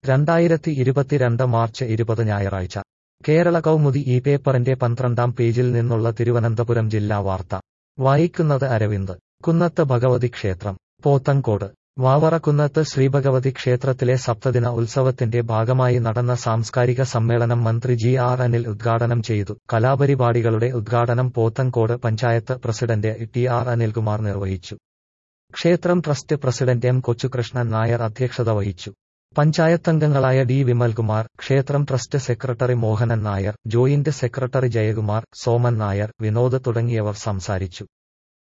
രണ്ടായിരത്തി ഇരുപത്തിരണ്ട് മാർച്ച് ഇരുപത് ഞായറാഴ്ച കേരള കൗമുദി ഈ പേപ്പറിന്റെ പന്ത്രണ്ടാം പേജിൽ നിന്നുള്ള തിരുവനന്തപുരം ജില്ലാ വാർത്ത വായിക്കുന്നത് അരവിന്ദ് കുന്നത്ത് ഭഗവതി ക്ഷേത്രം പോത്തങ്കോട് വാവറക്കുന്നത്ത് ശ്രീഭഗവതി ക്ഷേത്രത്തിലെ സപ്തദിന ഉത്സവത്തിന്റെ ഭാഗമായി നടന്ന സാംസ്കാരിക സമ്മേളനം മന്ത്രി ജി ആർ അനിൽ ഉദ്ഘാടനം ചെയ്തു കലാപരിപാടികളുടെ ഉദ്ഘാടനം Pothencode panchayat president T R Anilkumar നിർവഹിച്ചു ക്ഷേത്രം trust president M Kochukrishnan Nair അധ്യക്ഷത വഹിച്ചു പഞ്ചായത്തംഗങ്ങളായ ഡി വിമൽകുമാർ ക്ഷേത്രം trust secretary Mohanan Nair joint secretary Jayakumar Soman Nair Vinod തുടങ്ങിയവർ സംസാരിച്ചു